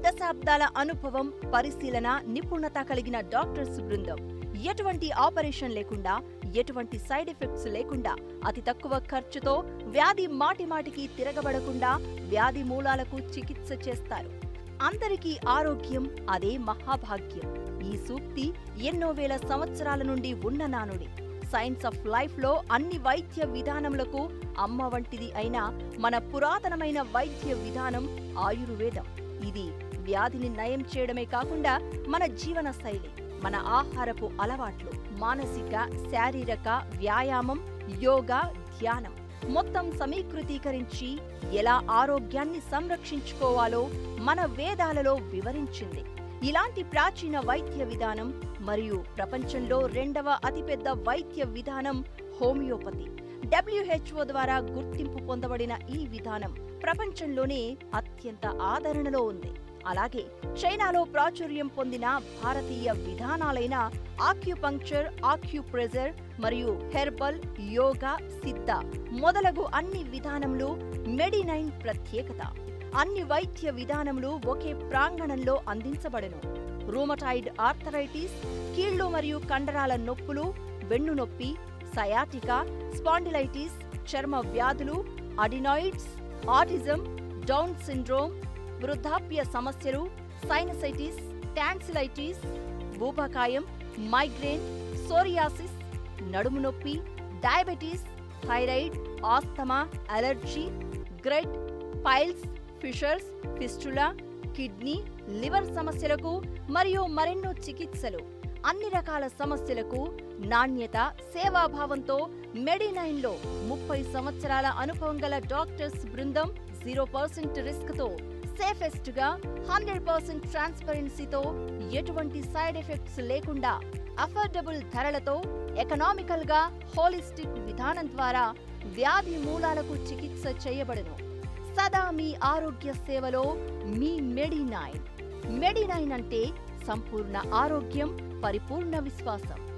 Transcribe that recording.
దశాబ్దాల అనుభవం పరిశీలన నిపుణత కలిగిన డాక్టర్స్ బృందం ఎటువంటి ఆపరేషన్ లేకుండా ఎటువంటి సైడ్ ఎఫెక్ట్స్ లేకుండా అతి తక్కువ ఖర్చుతో వ్యాధి మాటిమాటికి తిరగబడకుండా వ్యాధి మూలాలకు చికిత్స చేస్తారు అందరికీ ఆరోగ్యం అదే మహాభాగ్యం ఈ సూక్తి ఎన్నో వేల సంవత్సరాల నుండి ఉన్న నానుడి సైన్స్ ఆఫ్ లైఫ్ లో అన్ని వైద్య విధానములకు అమ్మ వంటిది అయిన మన పురాతనమైన వైద్య విధానం ఆయుర్వేదం ఇది వ్యాధిని నయం చేయడమే కాకుండా మన జీవన శైలి మన ఆహారపు అలవాట్లు మానసిక శారీరక వ్యాయామం యోగా ధ్యానం మొత్తం సమీకృతీకరించి ఎలా ఆరోగ్యాన్ని సంరక్షించుకోవాలో మన వేదాలలో వివరించింది ఇలాంటి ప్రాచీన వైద్య విధానం మరియు ప్రపంచంలో రెండవ అతిపెద్ద వైద్య విధానం హోమియోపతి డబ్ల్యూహెచ్ఓ ద్వారా గుర్తింపు పొందబడిన ఈ విధానం ప్రపంచంలోనే అత్యంత ఆదరణలో ఉంది అలాగే చైనాలో ప్రాచుర్యం పొందిన భారతీయ విధానాలైన ఆక్యుపంక్చర్ ఆక్యుప్రెజర్ మరియు హెర్బల్ యోగా సిద్ధ మొదలగు అన్ని విధానములు మెడినైన్ ప్రత్యేకత అన్ని వైద్య విధానములు ఒకే ప్రాంగణంలో అందించబడెను రూమటాయిడ్ ఆర్థరైటిస్ కీళ్లు మరియు కండరాల నొప్పులు వెన్ను నొప్పి సయాటికా స్పాండిలైటిస్ చర్మ వ్యాధులు అడినాయిడ్స్ ఆటిజం డౌన్ సిండ్రోమ్ వృద్ధాప్య సమస్యలు సైనసైటిస్ టాన్సిలైటిస్ భూపకాయం మైగ్రేన్ సోరియాసిస్ నడుము నొప్పి డయాబెటీస్ థైరాయిడ్ ఆస్తమా అలర్జీ గ్రెడ్ piles fissures fistula kidney liver సమస్యలకు మరియు మరెన్నో చికిత్సలు అన్ని రకాల సమస్యలకు నాణ్యత సేవాభావంతో మెడినైన్లో ముప్పై సంవత్సరాల అనుభవం గల డాక్టర్స్ బృందం జీరో పర్సెంట్ రిస్క్ తో సేఫెస్ట్ గా హండ్రెడ్ పర్సెంట్ ట్రాన్స్పరెన్సీతో ఎటువంటి సైడ్ ఎఫెక్ట్స్ లేకుండా అఫోర్డబుల్ ధరలతో ఎకనామికల్ గా హోలిస్టిక్ విధానం ద్వారా వ్యాధి మూలాలకు చికిత్స చేయబడును సదా మీ ఆరోగ్య సేవలో మీ మెడినైన్ మెడినైన్ అంటే సంపూర్ణ ఆరోగ్యం పరిపూర్ణ విశ్వాసం